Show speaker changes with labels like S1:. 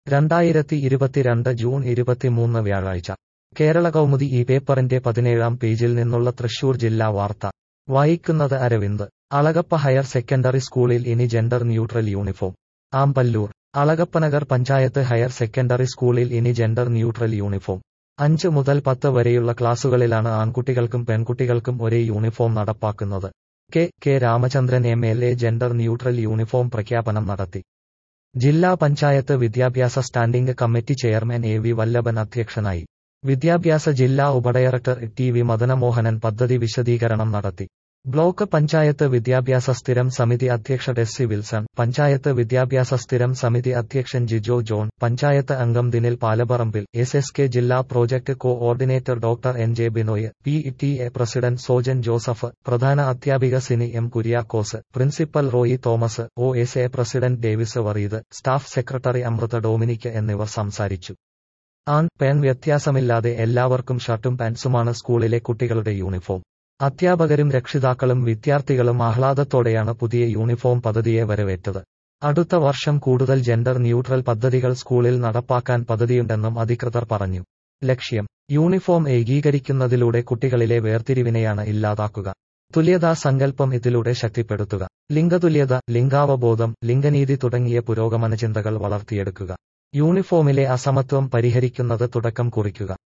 S1: രണ്ടായിരത്തി ഇരുപത്തിരണ്ട് ജൂൺ ഇരുപത്തിമൂന്ന് വ്യാഴാഴ്ച കേരള കൗമുദി ഈ പേപ്പറിന്റെ പതിനേഴാം പേജിൽ നിന്നുള്ള തൃശൂർ ജില്ലാ വാർത്ത വായിക്കുന്നത് അരവിന്ദ് അളഗപ്പ ഹയർ സെക്കൻഡറി സ്കൂളിൽ ഇനി gender neutral uniform Amballur Alagappanagar panchayat higher secondary സ്കൂളിൽ ഇനി ജെൻഡർ ന്യൂട്രൽ യൂണിഫോം അഞ്ച് മുതൽ പത്ത് വരെയുള്ള ക്ലാസുകളിലാണ് ആൺകുട്ടികൾക്കും പെൺകുട്ടികൾക്കും ഒരേ യൂണിഫോം നടപ്പാക്കുന്നത് K K Ramachandran M L A gender neutral uniform പ്രഖ്യാപനം നടത്തി ജില്ലാ പഞ്ചായത്ത് വിദ്യാഭ്യാസ standing committee chairman A V Vallabhan അധ്യക്ഷനായി വിദ്യാഭ്യാസ ജില്ലാ ഉപഡയറക്ടർ ടി വി മദനമോഹനൻ പദ്ധതി വിശദീകരണം നടത്തി ബ്ലോക്ക് പഞ്ചായത്ത് വിദ്യാഭ്യാസ സ്ഥിരം സമിതി അധ്യക്ഷ ടെസ്സി വിൽസൺ പഞ്ചായത്ത് വിദ്യാഭ്യാസ സ്ഥിരം സമിതി അധ്യക്ഷൻ ജിജോ ജോൺ പഞ്ചായത്ത് അംഗം Dinil Palaparambil S S K ജില്ലാ project coordinator doctor N J Binoy P T A president Sojan Joseph പ്രധാന അധ്യാപിക Sini M Kuriakose principal Roy Thomas O S A president Davis Vareed staff secretary Amritha Dominic എന്നിവർ സംസാരിച്ചു ആൺ പെൺ വ്യത്യാസമില്ലാതെ എല്ലാവർക്കും ഷർട്ടും പാൻസുമാണ് സ്കൂളിലെ കുട്ടികളുടെ യൂണിഫോം അധ്യാപകരും രക്ഷിതാക്കളും വിദ്യാർത്ഥികളും ആഹ്ലാദത്തോടെയാണ് പുതിയ യൂണിഫോം പദ്ധതിയെ വരവേറ്റത് അടുത്ത വർഷം കൂടുതൽ ജെൻഡർ ന്യൂട്രൽ പദ്ധതികൾ സ്കൂളിൽ നടപ്പാക്കാൻ പദ്ധതിയുണ്ടെന്നും അധികൃതർ പറഞ്ഞു ലക്ഷ്യം യൂണിഫോം ഏകീകരിക്കുന്നതിലൂടെ കുട്ടികളിലെ വേർതിരിവിനെയാണ് ഇല്ലാതാക്കുക തുല്യതാ സങ്കല്പം ഇതിലൂടെ ശക്തിപ്പെടുത്തുക ലിംഗതുല്യത ലിംഗാവബോധം ലിംഗനീതി തുടങ്ങിയ പുരോഗമന ചിന്തകൾ വളർത്തിയെടുക്കുക യൂണിഫോമിലെ അസമത്വം പരിഹരിക്കുന്നത് തുടക്കം കുറിക്കുക